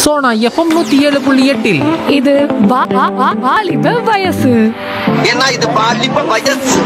Sona FM நூத்தி ஏழு புள்ளி எட்டில் இது வா- வா- வா- வாலிப வயசு ஏன்னா இது பாலிப்ப வயசு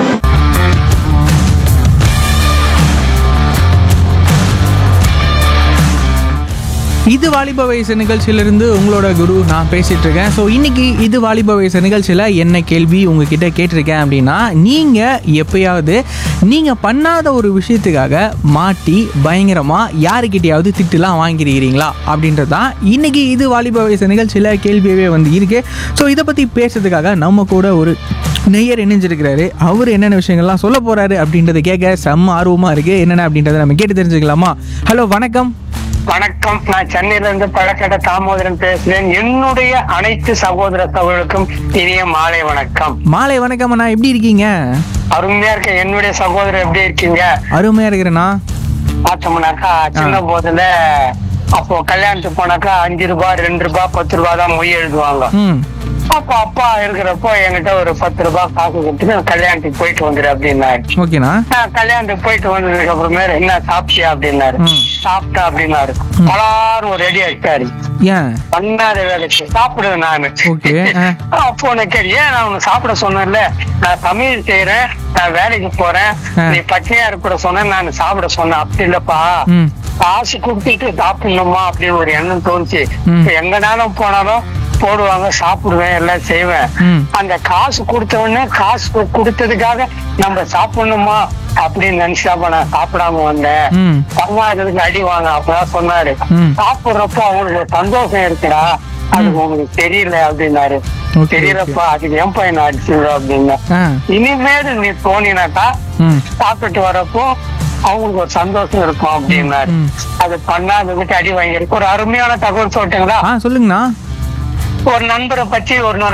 இது வாலிப வயசு நிகழ்ச்சியிலிருந்து உங்களோட குரு நான் பேசிட்டு இருக்கேன் ஸோ இன்னைக்கு இது வாலிப வயசு நிகழ்ச்சியில் என்ன கேள்வி உங்ககிட்ட கேட்டிருக்கேன் அப்படின்னா நீங்கள் எப்பயாவது நீங்கள் பண்ணாத ஒரு விஷயத்துக்காக மாட்டி பயங்கரமாக யாருக்கிட்டையாவது திட்டுலாம் வாங்கியிருக்கிறீங்களா அப்படின்றது தான் இன்னைக்கு இது வாலிப வயசு நிகழ்ச்சியில் கேள்வியவே வந்து இருக்கு ஸோ இதை பற்றி பேசுறதுக்காக நம்ம கூட ஒரு நெய்யர் இணைஞ்சிருக்கிறாரு அவர் என்னென்ன விஷயங்கள்லாம் சொல்ல போறாரு அப்படின்றத கேட்க செம்ம ஆர்வமாக இருக்கு என்னென்ன அப்படின்றத நம்ம கேட்டு தெரிஞ்சுக்கலாமா ஹலோ வணக்கம் வணக்கம் நான் சென்னையில இருந்து பழக்கடை தாமோதரன் பேசுறேன் என்னுடைய அனைத்து சகோதர சகோதரருக்கும் இனிய மாலை வணக்கம் மாலை வணக்கம் அண்ணா எப்படி இருக்கீங்க அருமையா இருக்க என்னுடைய சகோதரர் எப்படி இருக்கீங்க அருமையா இருக்கிறேண்ணா பார்த்தோம்னாக்கா சின்ன போதுல அப்போ கல்யாணத்துக்கு போனாக்கா அஞ்சு ரூபாய் ரெண்டு ரூபாய் பத்து ரூபாய் தான் மொய் எழுதுவாங்க ம் அப்போ அப்பா இருக்கிறப்போ என்கிட்ட ஒரு பத்து ரூபாய் காசு கொடுத்துட்டு நான் கல்யாணத்துக்கு போயிட்டு வந்துரு அப்படின்னாரு ஓகேண்ணா நான் கல்யாணத்துக்கு போயிட்டு வந்ததுக்கு அப்புறமே என்ன சாப்பிட்டியா அப்படின்னாரு ம். சாப்பிட்டா அப்படின்னாரு பலாரும் ஒரு ரெடி ஆயிட்டாரு ஏன் பண்ணாத வேலைக்கு சாப்பிடுவேன் நானு ஓகே ஆ. அப்போ உனக்கு ஏன் நான் உனக்கு சாப்பிட சொன்னேன்ல நான் சமையல் செய்யறேன் நான் வேலைக்கு போறேன் ஆ. நீ பச்சையா இருக்கிற சொன்ன நான் சாப்பிட சொன்னேன் அப்படி இல்லப்பா ம் காசு கொடுத்துட்டு சாப்பிடணுமா அப்படின்னு ஒரு எண்ணம் தோணுச்சு ம். இப்ப எங்கனாலும் போனாலும் போடுவாங்க சாப்பிடுவேன் எல்லாம் செய்வேன் ம். அந்த காசு கொடுத்த உடனே காசு கு- கொடுத்ததுக்காக நம்ம சாப்பிடணுமா அப்படின்னு நினைச்சாப்ப நான் சாப்பிடாம வந்தேன் ம் பரவாயில்லதுக்கு அடி வாங்க அப்பதான் சொன்னாரு ம். சாப்பிடுறப்போ அவங்களுக்கு ஒரு சந்தோஷம் இருக்குடா அது உங்களுக்கு தெரியல அப்படின்னாரு Okay, தெரியலப்பா அதுக்கு ஏன் பையன் அடிச்சுங்க அப்படின்னு ஆ இனிமேல் நீ தோணினாக்கா ம் சாப்பிட்டு வரப்போ அவங்களுக்கு ஒரு சந்தோஷம் இருக்கும் அப்படின்னாரு ம். அது பண்ணாததுக்கு அடி வாங்கியிருக்கு ஒரு அருமையான தகவல் சொல்லட்டுங்களா ஆ சொல்லுங்கண்ணா ஒரு நண்பரை பத்தி ஒரு நாள்